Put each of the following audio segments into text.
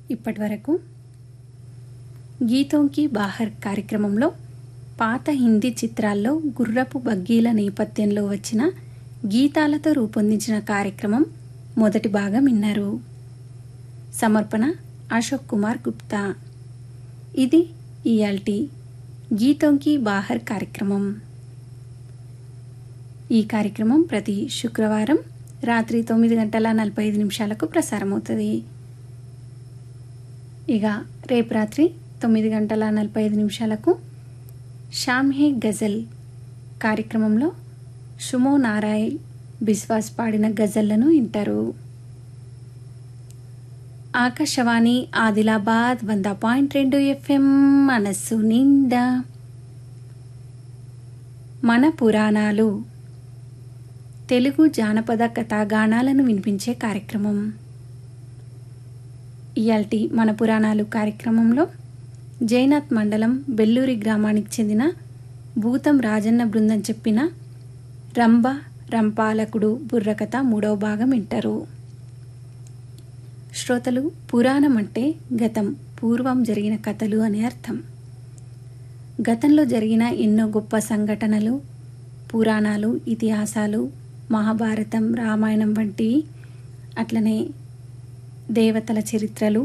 ఇప్పటి వరకు గీతోంకి బాహర్ కార్యక్రమంలో పాత హిందీ చిత్రాల్లో గుర్రపు బగ్గీల నేపథ్యంలో వచ్చిన గీతాలతో రూపొందించిన కార్యక్రమం మొదటి భాగం విన్నారు సమర్పణ అశోక్ కుమార్ గుప్తా ఇది ఇయాల్టి గీతోంకి బాహర్ కార్యక్రమం ఈ కార్యక్రమం ప్రతి శుక్రవారం రాత్రి తొమ్మిది గంటల నలభై ఐదు నిమిషాలకు ప్రసారమవుతుంది ఇక రేపు రాత్రి తొమ్మిది గంటల నలభై ఐదు నిమిషాలకు షామ్హే గజల్ కార్యక్రమంలో సుమో నారాయణ్ బిస్వాస్ పాడిన గజల్లను వింటారు ఆకాశవాణి ఆదిలాబాద్ వంద పాయింట్ రెండు ఎఫ్ఎం మనస్సు నిండా మన పురాణాలు తెలుగు జానపద కథాగానాలను వినిపించే కార్యక్రమం ఇయాల్టి మన పురాణాలు కార్యక్రమంలో జైనాథ్ మండలం బెల్లూరి గ్రామానికి చెందిన భూతం రాజన్న బృందం చెప్పిన రంభ రంపాలకుడు బుర్రకథ మూడవ భాగం వింటారు శ్రోతలు పురాణం అంటే గతం పూర్వం జరిగిన కథలు అనే అర్థం గతంలో జరిగిన ఎన్నో గొప్ప సంఘటనలు పురాణాలు ఇతిహాసాలు మహాభారతం రామాయణం వంటివి అట్లనే దేవతల చరిత్రలు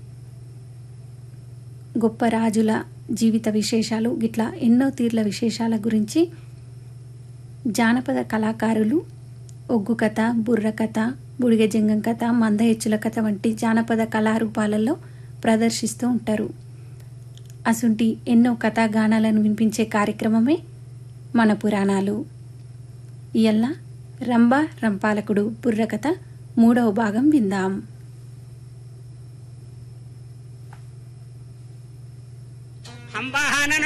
గొప్ప రాజుల జీవిత విశేషాలు గిట్లా ఎన్నో తీర్ల విశేషాల గురించి జానపద కళాకారులు ఒగ్గు కథ బుర్ర కథ బుడిగ జంగం కథ మంద హెచ్చుల కథ వంటి జానపద కళారూపాలలో ప్రదర్శిస్తూ ఉంటారు అసుంటి ఎన్నో కథాగానాలను వినిపించే కార్యక్రమమే మన పురాణాలు ఇయల్ల రంభ రంపాలకుడు బుర్రకథ మూడవ భాగం విందాం అంబాహానను